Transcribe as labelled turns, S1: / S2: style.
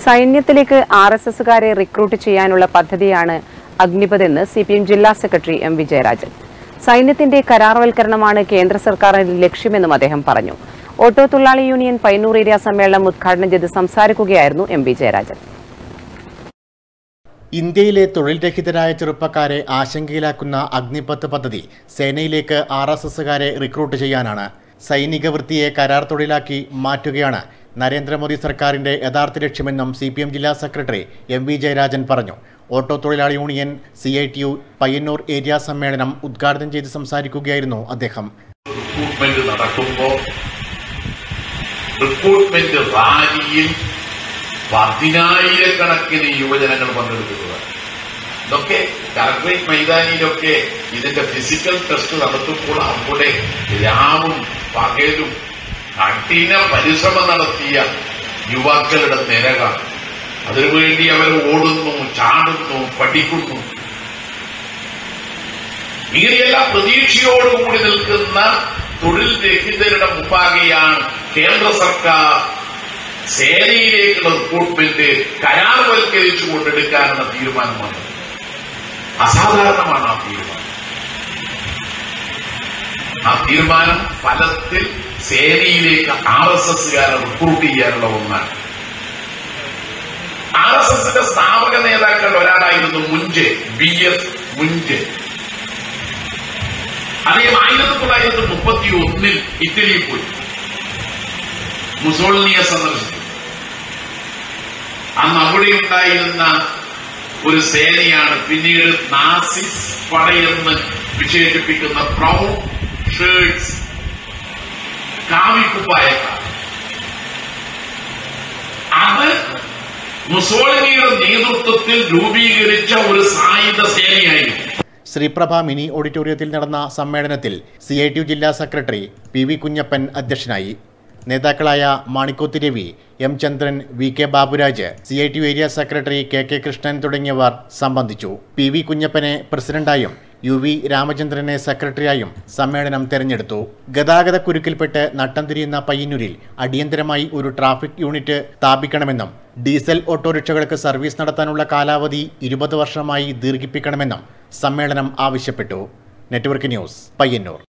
S1: സൈന്യത്തിലേക്ക് R S എസുകാരെ recruit ചെയ്യാനുള്ള പദ്ധതിയാണ് അഗ്നിപഥ് എന്ന് സി പി എം ജില്ലാ സെക്രട്ടറി എം വിജയരാജൻ സൈന്യത്തിന്റെ കരാർവൽക്കരണമാണ് കേന്ദ്ര സർക്കാരിന്റെ ലക്ഷ്യമെന്നും അദ്ദേഹം പറഞ്ഞു ഓട്ടോ തൊഴിലാളി യൂണിയൻ പയ്യന്നൂർ ഏരിയ സമ്മേളനം ഉദ്ഘാടനം ചെയ്ത് സംസാരിക്കുകയായിരുന്നു എം വി ജയരാജൻ
S2: ഇന്ത്യയിലെ തൊഴിൽ രഹിതരായ ചെറുപ്പക്കാരെ ആശങ്കയിലാക്കുന്ന അഗ്നിപത്ത് പദ്ധതി സേനയിലേക്ക് ആർ എസ് എസുകാരെ റിക്രൂട്ട് ചെയ്യാനാണ് സൈനിക വൃത്തിയെ കരാർ തൊഴിലാക്കി മാറ്റുകയാണ് നരേന്ദ്രമോദി സർക്കാരിന്റെ യഥാർത്ഥ ലക്ഷ്യമെന്നും സി പി എം ജില്ലാ സെക്രട്ടറി എം വി ജയരാജൻ പറഞ്ഞു ഓട്ടോ തൊഴിലാളി union C I T U Payyanur area സമ്മേളനം ഉദ്ഘാടനം ചെയ്ത് സംസാരിക്കുകയായിരുന്നു അദ്ദേഹം
S3: റിക്രൂട്ട്മെന്റ് നടക്കുമ്പോൾ റിക്രൂട്ട്മെന്റ് റാലിയിൽ പതിനായിരക്കണക്കിന് യുവജനങ്ങൾ പങ്കെടുക്കുന്നതാണ് ഇതൊക്കെ കലക്ട്രേറ്റ് മൈതാനിയിലൊക്കെ ഇതിന്റെ ഫിസിക്കൽ ടെസ്റ്റ് നടത്തുമ്പോൾ അവിടെ രാവും പകലും കഠിന പരിശ്രമം നടത്തിയ യുവാക്കളുടെ നിരകൾ അതിനുവേണ്ടി അവർ ഓടുന്നു ചാടുന്നു പഠിക്കുന്നു ഇങ്ങനെയെല്ലാം പ്രതീക്ഷയോടുകൂടി നിൽക്കുന്ന തൊഴിൽ രഹിതരുടെ മുമ്പാകെയാണ് കേന്ദ്ര സർക്കാർ സേനയിലേക്കുള്ള റിക്രൂട്ട്മെന്റ് കരാർവൽക്കരിച്ചു കൊണ്ടെടുക്കാനുള്ള തീരുമാനം വന്നത് അസാധാരണമാണ് ആ തീരുമാനം ആ തീരുമാനം ഫലത്തിൽ സേനയിലേക്ക് ആർ എസ് എസുകാരെ റിക്രൂട്ട് ചെയ്യാനുള്ള ഒന്നാണ് ആർ എസ് എസിന്റെ സ്ഥാപക നേതാക്കളിൽ ഒരാളായിരുന്നു മുഞ്ചെ ബി എസ് മുഞ്ചെ അദ്ദേഹം ആയിരത്തി തൊള്ളായിരത്തി മുപ്പത്തി ഒന്നിൽ ഇറ്റലിയിൽ പോയി മുസോളിനിയെ സന്ദർശിച്ചു അന്ന് അവിടെ ഉണ്ടായിരുന്ന ഒരു സേനയാണ് പിന്നീട് നാസിസ് പടയെന്ന് വിശേഷിപ്പിക്കുന്ന ബ്രൗൺ ഷേർട്സ് കാവിക്കുപ്പായക്കാർ അത് മുസോളിനിയുടെ നേതൃത്വത്തിൽ രൂപീകരിച്ച ഒരു സായുധ സേനയായിരുന്നു
S2: ശ്രീപ്രഭ മിനി ഓഡിറ്റോറിയത്തിൽ നടന്ന സമ്മേളനത്തിൽ സി ഐ ടി യു ജില്ലാ സെക്രട്ടറി പി വി കുഞ്ഞപ്പൻ അധ്യക്ഷനായി നേതാക്കളായ Manikoth Ravi M Chandran V K Baburaj C I T U area secretary K K Krishnan തുടങ്ങിയവർ സംബന്ധിച്ചു പി വി കുഞ്ഞപ്പനെ പ്രസിഡന്റായും യു വി രാമചന്ദ്രനെ സെക്രട്ടറിയായും സമ്മേളനം തെരഞ്ഞെടുത്തു ഗതാഗത കുരുക്കിൽപ്പെട്ട് നട്ടം തിരിയുന്ന പയ്യന്നൂരിൽ അടിയന്തരമായി ഒരു ട്രാഫിക് യൂണിറ്റ് സ്ഥാപിക്കണമെന്നും ഡീസൽ ഓട്ടോറിക്ഷകൾക്ക് സർവീസ് നടത്താനുള്ള കാലാവധി ഇരുപത് വർഷമായി ദീർഘിപ്പിക്കണമെന്നും സമ്മേളനം ആവശ്യപ്പെട്ടു നെറ്റ്വർക്ക് ന്യൂസ് പയ്യന്നൂർ